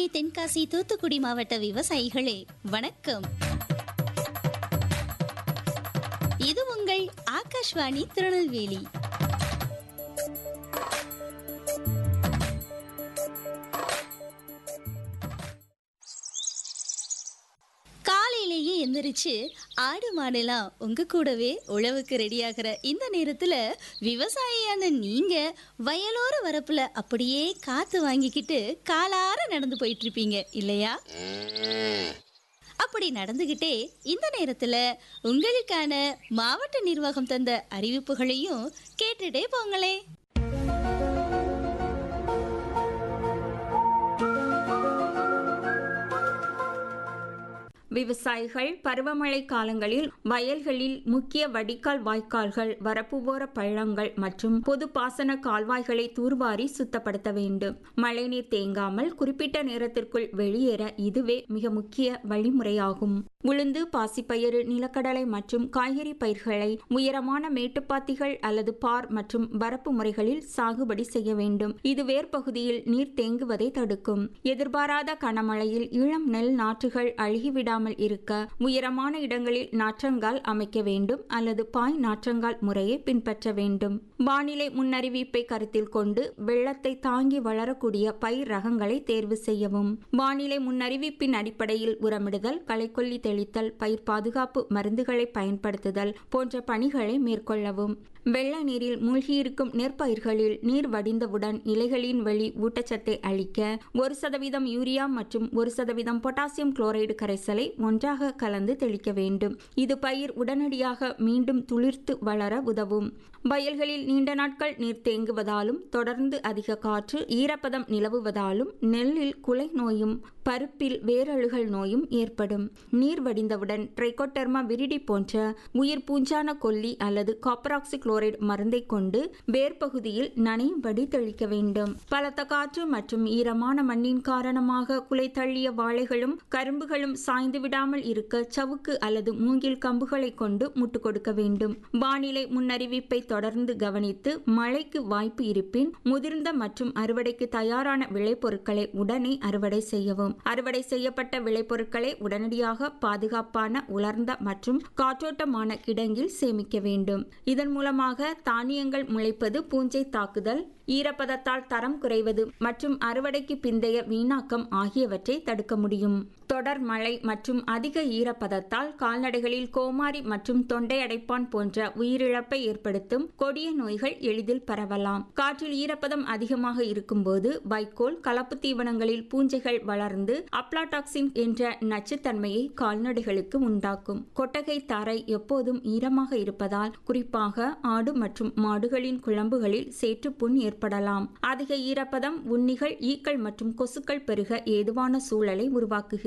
தென்காசி தூத்துக்குடி மாவட்ட விவசாயிகளே வணக்கம் இது உங்கள் ஆகாஷ்வாணி திருநெல்வேலி காலையிலேயே எந்திரிச்சு ஆடு மாடெல்லாம் உங்க கூடவே உழவுக்கு ரெடியாகிற இந்த நேரத்துல விவசாயியான நீங்க வயலோர வரப்புல அப்படியே காத்து வாங்கிக்கிட்டு காலார நடந்து போயிட்டு இருப்பீங்க இல்லையா அப்படி நடந்துகிட்டே இந்த நேரத்துல உங்களுக்கான மாவட்ட நிர்வாகம் தந்த அறிவிப்புகளையும் கேட்டுட்டே போங்களே விவசாயிகள் பருவமழை காலங்களில் வயல்களில் முக்கிய வடிகால் வாய்க்கால்கள் வரப்புவோர பள்ளங்கள் மற்றும் பொது பாசன கால்வாய்களை தூர்வாரி சுத்தப்படுத்த வேண்டும் மழைநீர் தேங்காமல் குறிப்பிட்ட நேரத்திற்குள் வெளியேற இதுவே மிக முக்கிய வழிமுறையாகும் உளுந்து பாசிப்பயிறு நிலக்கடலை மற்றும் காய்கறி பயிர்களை உயரமான மேட்டுப்பாத்திகள் அல்லது பார் மற்றும் வரப்பு முறைகளில் சாகுபடி செய்ய வேண்டும் இது வேர்பகுதியில் நீர் தேங்குவதை தடுக்கும் எதிர்பாராத கனமழையில் இளம் நெல் நாற்றுகள் அழுகிவிடாமல் இருக்க உயரமான இடங்களில் நாற்றங்கால் அமைக்க வேண்டும் அல்லது பாய் நாற்றங்கால் முறையை பின்பற்ற வேண்டும் வானிலை முன்னறிவிப்பை கருத்தில் கொண்டு வெள்ளத்தை தாங்கி வளரக்கூடிய பயிர் ரகங்களை தேர்வு செய்யவும் வானிலை முன்னறிவிப்பின் அடிப்படையில் உரமிடுதல் களைக்கொல்லி தெளித்தல் பயிர் பாதுகாப்பு மருந்துகளை பயன்படுத்துதல் போன்ற பணிகளை மேற்கொள்ளவும் வெள்ள நீரில் மூழ்கியிருக்கும் நெற்பயிர்களில் நீர் வடிந்தவுடன் இலைகளின் வெளி ஊட்டச்சத்தை அளிக்க ஒரு சதவீதம் யூரியா மற்றும் ஒரு சதவீதம் பொட்டாசியம் குளோரைடு கரைசலை ஒன்றாக கலந்து தெளிக்க வேண்டும் இது பயிர் உடனடியாக மீண்டும் துளிர்த்து வளர உதவும் வயல்களில் நீண்ட நாட்கள் நீர் தேங்குவதாலும் தொடர்ந்து அதிக காற்று ஈரப்பதம் நிலவுவதாலும் நெல்லில் குலை நோயும் பருப்பில் வேரழுகல் நோயும் ஏற்படும் நீர் வடிந்தவுடன் ட்ரைகோட்டெர்மா விரிடி போன்ற உயிர் பூஞ்சான கொல்லி அல்லது காப்பராக்சி குளோரைடு மருந்தை கொண்டு வேர்பகுதியில் நனையும்படி தெளிக்க வேண்டும் பலத்த காற்று மற்றும் ஈரமான மண்ணின் காரணமாக குலை தள்ளிய வாழைகளும் கரும்புகளும் சாய்ந்து விடாமல் இருக்க சவுக்கு அல்லது மூங்கில் கம்புகளை கொண்டு முட்டு கொடுக்க வேண்டும் வானிலை முன்னறிவிப்பை தொடர்ந்து கவனித்து மழைக்கு வாய்ப்பு இருப்பின் முதிர்ந்த மற்றும் அறுவடைக்கு தயாரான விளைபொருட்களை உடனே அறுவடை செய்யவும் அறுவடை செய்யப்பட்ட விளைபொருட்களை உடனடியாக பாதுகாப்பான உலர்ந்த மற்றும் காற்றோட்டமான கிடங்கில் சேமிக்க வேண்டும் இதன் மூலமாக தானியங்கள் முளைப்பது பூஞ்சை தாக்குதல் ஈரப்பதத்தால் தரம் குறைவது மற்றும் அறுவடைக்கு பிந்தைய வீணாக்கம் ஆகியவற்றை தடுக்க முடியும் தொடர் மழை மற்றும் அதிக ஈரப்பதத்தால் கால்நடைகளில் கோமாரி மற்றும் தொண்டை அடைப்பான் போன்ற உயிரிழப்பை ஏற்படுத்தும் கொடிய நோய்கள் எளிதில் பரவலாம் காற்றில் ஈரப்பதம் அதிகமாக இருக்கும்போது வைக்கோல் கலப்பு தீவனங்களில் பூஞ்சைகள் வளர்ந்து அப்ளாடாக்சின் என்ற நச்சுத்தன்மையை கால்நடைகளுக்கு உண்டாக்கும் கொட்டகை தரை எப்போதும் ஈரமாக இருப்பதால் குறிப்பாக ஆடு மற்றும் மாடுகளின் குழம்புகளில் சேற்றுப்புண் ஏற்படலாம் அதிக ஈரப்பதம் உண்ணிகள் ஈக்கள் மற்றும் கொசுக்கள் பெருக ஏதுவான சூழலை உருவாக்குகிறது